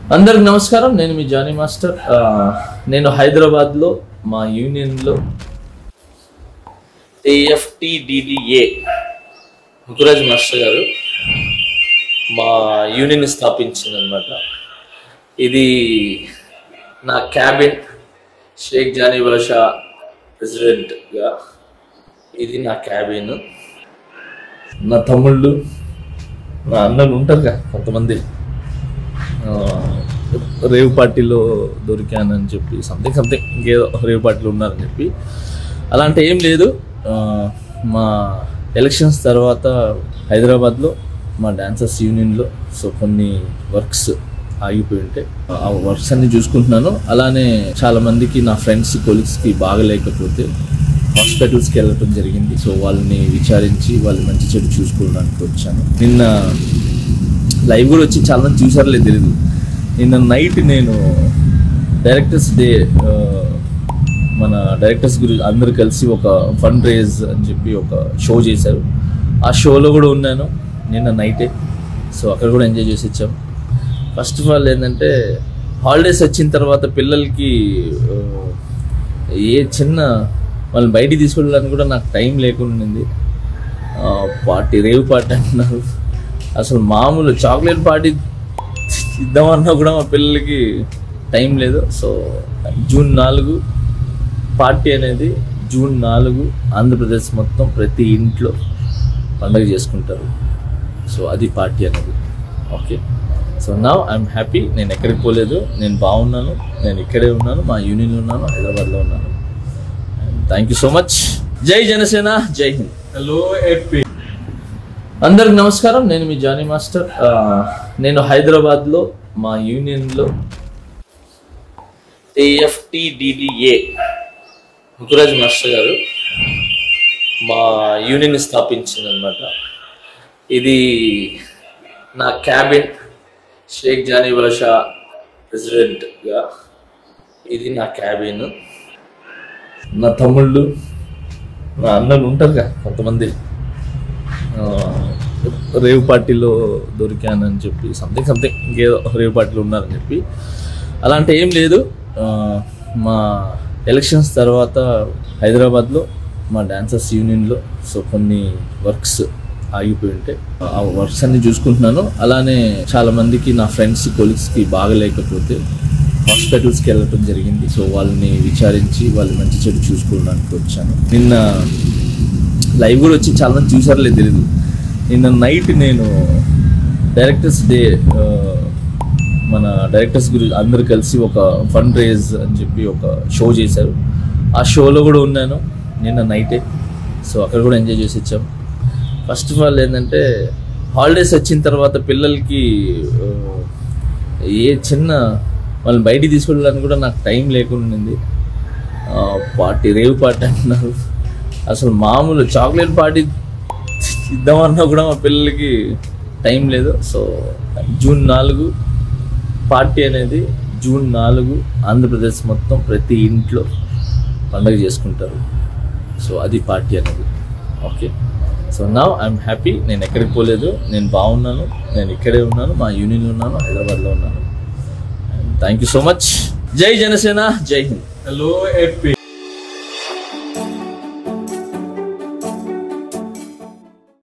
అందరికి నమస్కారం నేను మీ జానీ మాస్టర్ ఆ, నేను హైదరాబాద్లో మా యూనియన్లో ఏఎఫ్టిడిడిఏ ముకురాజ్ మాస్టర్ గారు మా యూనియన్ స్థాపించింది అనమాట ఇది నా క్యాబిన్ షేక్ జానీ బాషా ప్రెసిడెంట్గా ఇది నా క్యాబిన్ నా తమ్ముళ్ళు నా అన్నలు ఉంటారు కదా కొంతమంది ఆ, రేవ్ పార్టీలో దొరికానని చెప్పి సంథింగ్ సంథింగ్ ఇంకేదో రేవ్ పార్టీలో ఉన్నారని చెప్పి అలాంటి ఏం లేదు ఆ, మా ఎలక్షన్స్ తర్వాత హైదరాబాద్లో మా డాన్సర్స్ యూనియన్లో సో కొన్ని వర్క్స్ ఆగిపోయి ఉంటే ఆ వర్క్స్ అన్ని చూసుకుంటున్నాను అలానే చాలా మందికి నా ఫ్రెండ్స్ కొలీగ్స్కి బాగలేకపోతే హాస్పిటల్స్కి వెళ్ళటం జరిగింది సో వాళ్ళని విచారించి వాళ్ళు మంచి చెడు చూసుకోవడానికి వచ్చాను నిన్న లైవ్ కూడా వచ్చి చాలా మంది చూసారో లేదు తెలియదు నిన్న నైట్ నేను డైరెక్టర్స్ డే ఆ, మన డైరెక్టర్స్ గురించి అందరు కలిసి ఒక ఫండ్ రేజ్ అని చెప్పి ఒక షో చేశారు ఆ షోలో కూడా ఉన్నాను నిన్న నైటే సో అక్కడ కూడా ఎంజాయ్ చేసి వచ్చాం ఫస్ట్ ఆఫ్ ఆల్ ఏంటంటే హాలిడేస్ వచ్చిన తర్వాత పిల్లలకి ఆ, ఏ చిన్న వాళ్ళని బయటికి తీసుకెళ్ళడానికి కూడా నాకు టైం లేకుండా ఉంది పార్టీ రేవ్ పార్టీ అంటున్నారు అసలు మామూలు చాక్లెట్ పార్టీ ఇద్దామన్నా కూడా మా పిల్లలకి టైం లేదు సో జూన్ నాలుగు పార్టీ అనేది జూన్ నాలుగు ఆంధ్రప్రదేశ్ మొత్తం ప్రతి ఇంట్లో పండగ చేసుకుంటారు సో అది పార్టీ అనేది ఓకే సో నా ఐఎమ్ హ్యాపీ నేను ఎక్కడికి పోలేదు నేను బాగున్నాను నేను ఇక్కడే ఉన్నాను మా యూనియన్లో ఉన్నాను హైదరాబాద్లో ఉన్నాను థ్యాంక్ యూ సో మచ్ జై జనసేన జై హింద్ హలో ఏపీ అందరికి నమస్కారం నేను మీ జానీ మాస్టర్ ఆ, నేను హైదరాబాద్లో మా యూనియన్లో ఏఎఫ్టిడిడిఏ ముకురాజ్ మాస్టర్ గారు మా యూనియన్ స్థాపించింది అనమాట ఇది నా క్యాబిన్ షేక్ జానీ బాషా ప్రెసిడెంట్గా ఇది నా క్యాబిన్ నా తమ్ముళ్ళు నా అన్నలు ఉంటారు కదా కొంతమంది ఆ, రేవ్ పార్టీలో దొరికానని చెప్పి సంథింగ్ సంథింగ్ ఇంకేదో రేవ్ పార్టీలో ఉన్నారని చెప్పి అలాంటి ఏం లేదు ఆ, మా ఎలక్షన్స్ తర్వాత హైదరాబాద్లో మా డాన్సర్స్ యూనియన్లో సో కొన్ని వర్క్స్ ఆగిపోయి ఉంటే ఆ వర్క్స్ అన్ని చూసుకుంటున్నాను అలానే చాలా మందికి నా ఫ్రెండ్స్ కొలీగ్స్కి బాగలేకపోతే హాస్పిటల్స్కి వెళ్ళటం జరిగింది సో వాళ్ళని విచారించి వాళ్ళు మంచి చెడు చూసుకోవడానికి వచ్చాను నిన్న లైవ్ కూడా వచ్చి చాలా మంది చూసారో లేదు తెలియదు నిన్న నైట్ నేను డైరెక్టర్స్ డే ఆ, మన డైరెక్టర్స్ గురించి అందరు కలిసి ఒక ఫండ్ రేజ్ అని చెప్పి ఒక షో చేశారు ఆ షోలో కూడా ఉన్నాను నిన్న నైటే సో అక్కడ కూడా ఎంజాయ్ చేసి వచ్చాం ఫస్ట్ ఆఫ్ ఆల్ ఏంటంటే హాలిడేస్ వచ్చిన తర్వాత పిల్లలకి ఆ, ఏ చిన్న వాళ్ళని బయటికి తీసుకెళ్ళడానికి కూడా నాకు టైం లేకుండా ఉంది ఆ, పార్టీ రేవ్ పార్టీ అంటున్నారు అసలు మామూలు చాక్లెట్ పార్టీ ఇద్దామన్నా కూడా మా పిల్లలకి టైం లేదు సో జూన్ నాలుగు పార్టీ అనేది జూన్ నాలుగు ఆంధ్రప్రదేశ్ మొత్తం ప్రతి ఇంట్లో పండగ చేసుకుంటారు సో అది పార్టీ అనేది ఓకే సో నా ఐఎమ్ హ్యాపీ నేను ఎక్కడికి పోలేదు నేను బాగున్నాను నేను ఇక్కడే ఉన్నాను మా యూనియన్లో ఉన్నాను హైదరాబాద్లో ఉన్నాను థ్యాంక్ యూ సో మచ్ జై జనసేన జై హింద్ హలో ఏపీ